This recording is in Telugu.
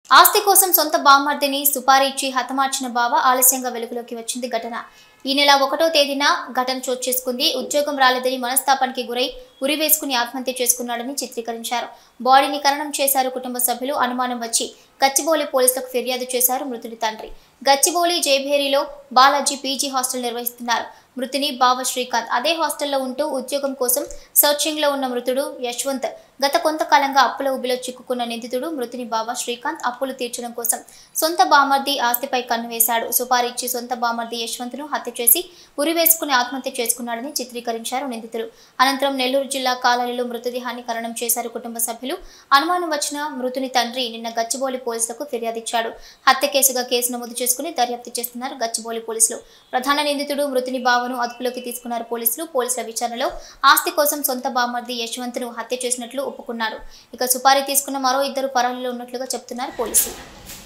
ఆస్తి కోసం సొంత బామ్మర్దిని సుపారీ ఇచ్చి హతమార్చిన బావ ఆలస్యంగా వెలుగులోకి వచ్చింది ఘటన ఈ నెల ఒకటో తేదీన ఘటన చోటు చేసుకుంది ఉద్యోగం రాలేదని మనస్తాపానికి గురై ఉరి వేసుకుని ఆత్మహత్య చేసుకున్నాడని చిత్రీకరించారు బాడీని ఖననం చేశారు కుటుంబ సభ్యులు అనుమానం వచ్చి గచ్చిబౌలి పోలీసులకు ఫిర్యాదు చేశారు మృతుడి తండ్రి గచ్చిబౌలి జైభేరిలో బాలాజీ పీజీ హాస్టల్ నిర్వహిస్తున్నారు మృతిని బావ శ్రీకాంత్ అదే హాస్టల్లో ఉంటూ ఉద్యోగం కోసం సర్చింగ్ లో ఉన్న మృతుడు యశ్వంత్ గత కొంతకాలంగా అప్పుల ఉబిలో చిక్కుకున్న నిందితుడు మృతిని బావ శ్రీకాంత్ అప్పులు తీర్చడం కోసం సొంత బామర్ది ఆస్తిపై కన్ను వేశాడు సుపారిచ్చి సొంత బామర్ది యశ్వంత్ను హత్య చేసి ఉరి వేసుకుని ఆత్మహత్య చేసుకున్నాడని చిత్రీకరించారు నిందితులు అనంతరం నెల్లూరు జిల్లా కాలనీలో మృతదేహాన్ని ఖననం చేశారు కుటుంబ సభ్యులు అనుమానం వచ్చిన మృతుని తండ్రి నిన్న గచ్చిబౌలి పోలీసులకు ఫిర్యాదిచ్చాడు హత్య కేసుగా కేసు నమోదు చేసుకుని దర్యాప్తు చేస్తున్నారు గచ్చిబౌలి పోలీసులు ప్రధాన నిందితుడు మృతుని బావను అదుపులోకి తీసుకున్నారు పోలీసులు పోలీసుల విచారణలో ఆస్తి కోసం సొంత బామర్ది యశ్వంత్ను హత్య చేసినట్లు ఒప్పుకున్నారు ఇక సుపారీ తీసుకున్న మరో ఇద్దరు పరారీలో ఉన్నట్లుగా చెప్తున్నారు పోలీసులు